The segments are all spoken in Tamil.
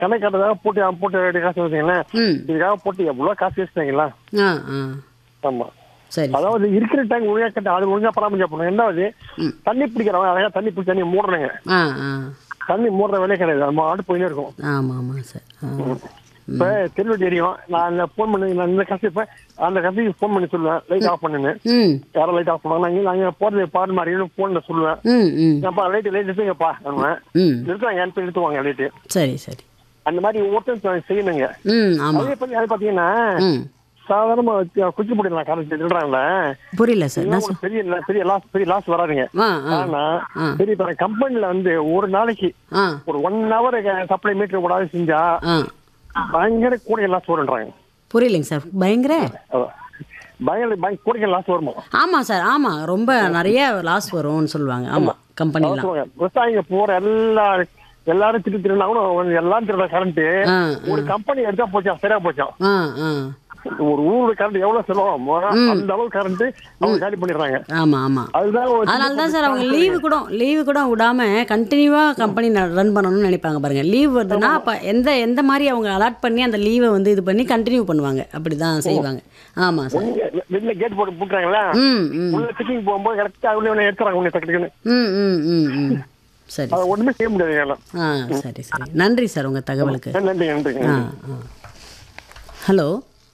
கணக்கு கட்டுறதாக போட்டு அவன் போட்டு ரெடி காசு வச்சுங்களேன் ம் இதுக்காக போட்டு எவ்வளோ காசு வச்சுட்டாங்களா ஆ ஆ ஆமா சரி அதாவது இருக்கிற டேங்க் ஒழுங்கா கட்ட அது ஒழுங்கா பராமரிக்க போகணும் ரெண்டாவது ம். தண்ணி பிடிக்கிறவங்க அழகா தண்ணி பிடிச்சி தண்ணி மூடுறாங்க ஆ ஆ தண்ணி மூடுற வேலையே கிடையாது நம்ம ஆடு போயினே இருக்கும் ஆமாம் ஆமாம் சார் ஆ இப்ப தெருவு தெரியும் நான் அந்த ஃபோன் பண்ணி நான் இந்த கசி இப்ப அந்த கசிக்கு ஃபோன் பண்ணி சொல்லுவேன் லைட் ஆஃப் பண்ணுன்னு ம் யாரும் லைட் ஆஃப் பண்ணுவாங்க நாங்க நாங்க போறது பாரு மாதிரி ஃபோன்ல சொல்லுவேன் ம் ம் ஏப்பா லைட் லைட் எடுத்துங்கப்பா பண்ணுவேன் ம் நிறுத்துவாங்க என் நிறுத்துவாங்க லைட்டு சரி சரி அந்த மாதிரி ஒவ்வொருத்தரும் செய்யணுங்க ம் ஆமாம் அதே பத்தி அது பாத்தீங்கன்னா ம் சாதாரணமா குச்சி போட்டுலாம் கரண்ட் திருடுறாங்கல்ல புரியல சார் இதெல்லாம் நான் ஒரு பெரிய பெரிய லாஸ் பெரிய லாஸ் வராதுங்க ஆ ஆ ஆனா ஆ. பெரிய பெரிய கம்பெனில வந்து ஒரு நாளைக்கு ஆ ஒரு ஒன் ஹவர் சப்ளை மீட்டர் கூடாது செஞ்சா ஆ பயங்கர கூடை லாஸ் வரும்ன்றாங்க புரியலைங்க சார் பயங்கர அதான். பயங்கர பயங்கர கூடை லாஸ் வருமா ஆமாம் சார் ஆமாம் ரொம்ப நிறைய லாஸ் வரும்னு சொல்லுவாங்க ஆமாம் கம்பெனிலாம் சொல்லுவாங்க விவசாயிங்க போற எல்லா எல்லாரும் திட்டு திருடினா கூட வந்து எல்லாம் திருட கரண்ட் ஆ ஒரு கம்பெனி எடுத்தா போச்சான் சரியா போச்சான் ஆ ஆ ஒரு ஊரோட கரண்ட் எவ்வளவு செலவாகுமோ அந்த அளவு கரண்ட் அவங்க காலி பண்ணிடுறாங்க ஆமாம் ஆமாம் அதுதான் ஒரு அதனால தான் சார் அவங்க லீவு கூட லீவு கூட விடாம கண்டினியூவாக கம்பெனி ரன் பண்ணணும்னு நினைப்பாங்க பாருங்க லீவ் வருதுன்னா அப்போ எந்த எந்த மாதிரி அவங்க அலாட் பண்ணி அந்த லீவை வந்து இது பண்ணி கண்டினியூ பண்ணுவாங்க அப்படி தான் செய்வாங்க ஆமாம் சார் வெளில கேட் போட்டு போட்டுறாங்களா ம் ம் உள்ள செக்கிங் போகும்போது கரெக்டா அவங்க எடுத்துறாங்க உங்க டக்குன்னு ம் ம் ம் ம் சரி அதை ஒண்ணுமே செய்ய முடியாது எல்லாம் ஆ சரி சரி நன்றி சார் உங்கள் தகவலுக்கு நன்றி நன்றி ஆ ஆ ஹலோ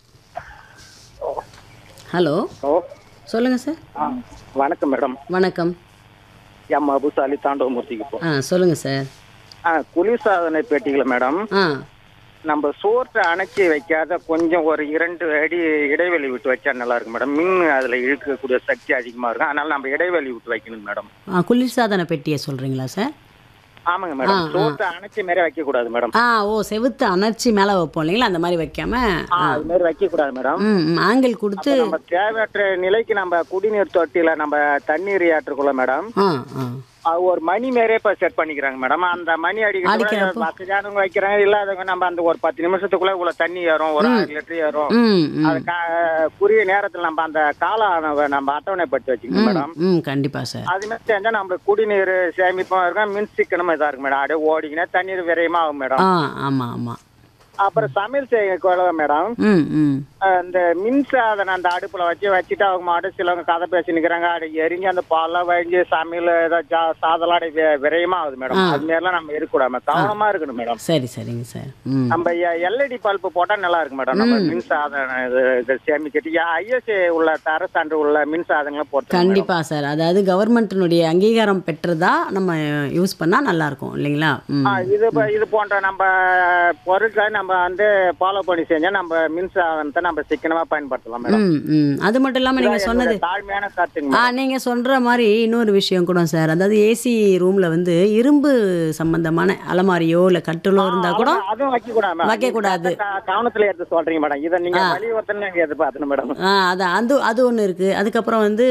ஹலோ ஓ சொல்லுங்கள் சார் ஆ வணக்கம் மேடம் வணக்கம் எம் அபுசாலி தாண்டவமூர்த்திக்கு போ ஆ சொல்லுங்கள் சார் ஆ குளிர்சாதனை பெட்டிகளை மேடம் ஆ நம்ம சோற்றை அணைச்சி வைக்காத கொஞ்சம் ஒரு இரண்டு அடி இடைவெளி விட்டு வச்சா நல்லா இருக்கும் மேடம் மின் அதில் இழுக்கக்கூடிய சக்தி அதிகமாக இருக்கும் அதனால நம்ம இடைவெளி விட்டு வைக்கணும் மேடம் ஆ குளிர்சாதன பெட்டியை சொல்கிறீங்களா சார் ஆமாங்க மேடம் சோற்றை அணைச்சி மாரி வைக்கக்கூடாது மேடம் ஆ ஓ செவுத்து அணைச்சி மேலே வைப்போம் இல்லைங்களா அந்த மாதிரி வைக்காம ஆ அது மாதிரி வைக்கக்கூடாது மேடம் ம் ம், ஆங்கிள் கொடுத்து நம்ம தேவையற்ற நிலைக்கு நம்ம குடிநீர் தொட்டியில நம்ம தண்ணீர் ஏற்றுக்குள்ள மேடம் ஆ ஆ அது ஒரு மணி மாரியே இப்ப செட் பண்ணிக்கிறாங்க மேடம் அந்த மணி அடிக்கிறது அடிக்கிறப்போ? வசதியானவங்க வைக்கிறாங்க இல்லாதவங்க நம்ம அந்த ஒரு பத்து நிமிஷத்துக்குள்ள இவ்வளவு தண்ணி ஏறும் ஒரு ஆறு லிட்டர் ஏறும் ம் ம் அது கா- குறிய நேரத்துல நம்ம அந்த கால அளவை நம்ம அட்டவணைப்படுத்தி வச்சுக்கணும் மேடம் ம் கண்டிப்பாக சார் அது மாதிரி செஞ்சா நம்மளுக்கு குடிநீர் சேமிப்பும் இருக்கும் மின் சிக்கனமும் இதா இருக்கும் மேடம் அப்படியே ஓடிக்கினா தண்ணீர் விரயமா ஆகும் மேடம் ஆ ஆமாம் ஆமாம் அப்புறம் சமையல் செய்ய குழவை மேடம் ம் ம் அஹ் இந்த மின்சாதனம் அந்த அடுப்புல வச்சு வச்சுட்டு அவங்க மாட்டு சிலவங்க கதை பேசி நிக்கிறாங்க அது எரிஞ்சு அந்த பால்லாம் வழிஞ்சு சமையல் ஏதாச்சும் சாதலாம் அப்படியே வி- விரயமா ஆகுது மேடம் அது மாதிரிலாம் நம்ம இருக்கக்கூடாது கவனமா இருக்கணும் மேடம் சரி சரிங்க சார் ம் நம்ம எல்இடி பல்ப் போட்டா நல்லா இருக்கும் மேடம் நம்ம மின்சாதனம் இது இது சேமிக்கிட்டு ஐஎஸ்ஏ உள்ள தர சான்று உள்ள மின்சாதனங்களை போட்டு கண்டிப்பாக சார் அதாவது கவர்மெண்ட்டினுடைய அங்கீகாரம் பெற்றதா நம்ம யூஸ் பண்ணால் நல்லாயிருக்கும் இல்லைங்களா ம் இது ப- இது போன்ற நம்ம பொருட்களை நம்ம வந்து ஃபாலோ பண்ணி செஞ்சா நம்ம மின்சாதனத்தை நம்ம சிக்கனமா பயன்படுத்தலாம் மேடம் ம் ம் அது மட்டும் இல்லாமல் நீங்கள் சொன்னது என்னோட தாழ்மையான கருத்துங்க ஆ நீங்கள் சொல்கிற மாதிரி இன்னொரு விஷயம் கூட சார் அதாவது ஏசி ரூமில் வந்து இரும்பு சம்பந்தமான அலமாரியோ இல்லை கட்டிலோ இருந்தால் கூட அவ்வளவுதான், அதுவும் வைக்க கூடாது வைக்கக்கூடாது. கவனத்துல எடுத்து சொல்றீங்க மேடம் இதை நீங்க வலியுறுத்தணும் நீங்க எதிர்பார்த்தணும் மேடம் ஆ அதான் அது அது ஒன்று இருக்குது அதுக்கப்புறம் வந்து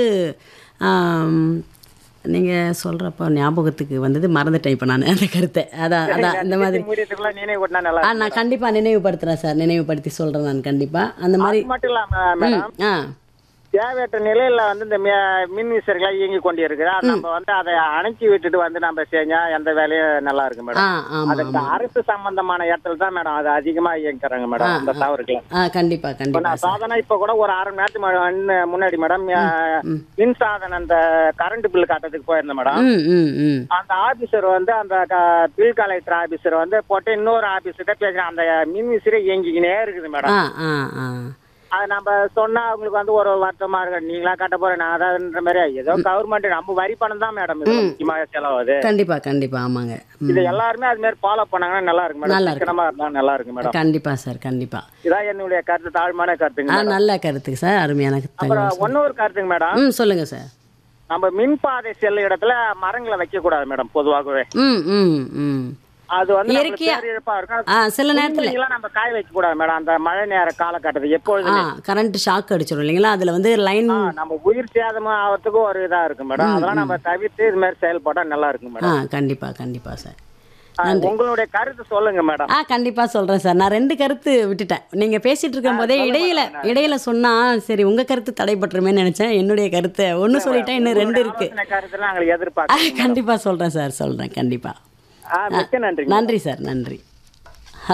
நீங்கள் சொல்கிறப்ப ஞாபகத்துக்கு வந்தது மறந்துட்டேன் இப்போ நான் அந்த கருத்தை அதான் அதான் இந்த மாதிரி முடியத்துக்குள்ள நீனே விட்டா நல்லா ஆ நான் கண்டிப்பாக நினைவுபடுத்துகிறேன் சார் நினைவுபடுத்தி சொல்கிறேன் நான் கண்டிப்பாக அந்த மாதிரி அது மட்டும் இல்லாம மேடம் ஆ தேவையற்ற நிலையில வந்து இந்த மி- மின் விசிறிகளா இயங்கி கொண்டு இருக்குது அது நம்ம வந்து அதை அணைச்சி விட்டுட்டு வந்து நம்ம செஞ்சா எந்த வேலையும் நல்லா இருக்கு ஆ மேடம் ஆமாம் அது இந்த அரசு சம்பந்தமான இடத்துல தான் மேடம் அது அதிகமா இயங்குறாங்க மேடம் இந்த தவறுகளை ஆ கண்டிப்பாக இப்ப கண்டிப்பாக நான் சாதனம் இப்ப கூட ஒரு அரை மணி நேரத்துக்கு முன்ன- முன்னாடி மேடம் மின் சாதனம் அந்த கரண்ட் பில் கட்டுறதுக்கு போயிருந்தேன் மேடம் ம் ம் ம் அந்த ஆபீசர் வந்து அந்த பில் கலெக்டர் ஆபீசர் வந்து போட்டு இன்னொரு ஆபீசர்கிட்ட பேசுறேன் அந்த மின் விசிறி இயங்கிக்கினே இருக்குது மேடம் ஆ ஆ ஆ அது நம்ம சொன்னா அவங்களுக்கு வந்து ஒரு வருத்தமா இருக்கு நீங்களா கட்ட போறேன் நான் அதான்ற மாதிரி ஏதோ கவர்மெண்ட் நம்ம வரி பணம் தான் மேடம் இது முக்கியமாக செலவாகுது கண்டிப்பாக கண்டிப்பாக ஆமாங்க ம். இது எல்லாருமே அது மாதிரி ஃபாலோ பண்ணாங்கன்னா நல்லா இருக்கு நல்லா மேடம் இருக்கு. சிக்கனமா இருந்தா நல்லா இருக்கு மேடம் கண்டிப்பாக சார் கண்டிப்பாக இதான் என்னுடைய கருத்து தாழ்மையான கருத்துங்க ஆ மேடம். நல்ல கருத்துக்கு சார் அருமையான தகவல் அப்புறம் ஒன்னொரு கருத்துங்க மேடம் ம் சொல்லுங்கள் சார் நம்ம மின்பாதை செல்ல இடத்துல மரங்களை வைக்க கூடாது மேடம் பொதுவாகவே ம் ம் ம் அது வந்து நம்மளுக்கு இயற்கையா- பேரிழப்பா இருக்கும் ஆ சில நேரத்தில் புல்வெளியெல்லாம் நம்ம காய வைக்க கூடாது மேடம் அந்த மழை நேர காலகட்டத்துக்கு எப்பொழுதுமே ஆ கரண்ட் ஷாக் அடிச்சிடும் இல்லைங்களா அதில் வந்து லைன் ஆ, நம்ம உயிர் சேதமா ஆகிறதுக்கு ஒரு இதா இருக்கு மேடம் அதெல்லாம் நம்ம தவிர்த்து இது மாதிரி செயல்பட்டா நல்லா இருக்கும் ஆ மேடம் கண்டிப்பாக கண்டிப்பாக சார் ஆ, உங்களுடைய கருத்து சொல்லுங்க மேடம் ஆ கண்டிப்பாக சொல்கிறேன் சார் நான் ரெண்டு கருத்து விட்டுட்டேன் நீங்கள் பேசிகிட்டு இருக்கும் போதே இடையில இடையில சொன்னால் சரி உங்கள் கருத்து தடைபட்டுருமேன்னு நினச்சேன் என்னுடைய கருத்தை ஒன்று சொல்லிட்டேன் இன்னும் ரெண்டு இருக்குது ஆலோசனை கருத்து நாங்கள் எதிர்பார்க்கிறோம் கண்டிப்பாக சொல்கிறேன் சார் சொல்கிறேன் கண்டிப்பாக ஆ, மிக்க நன்றி நன்றி சார் நன்றி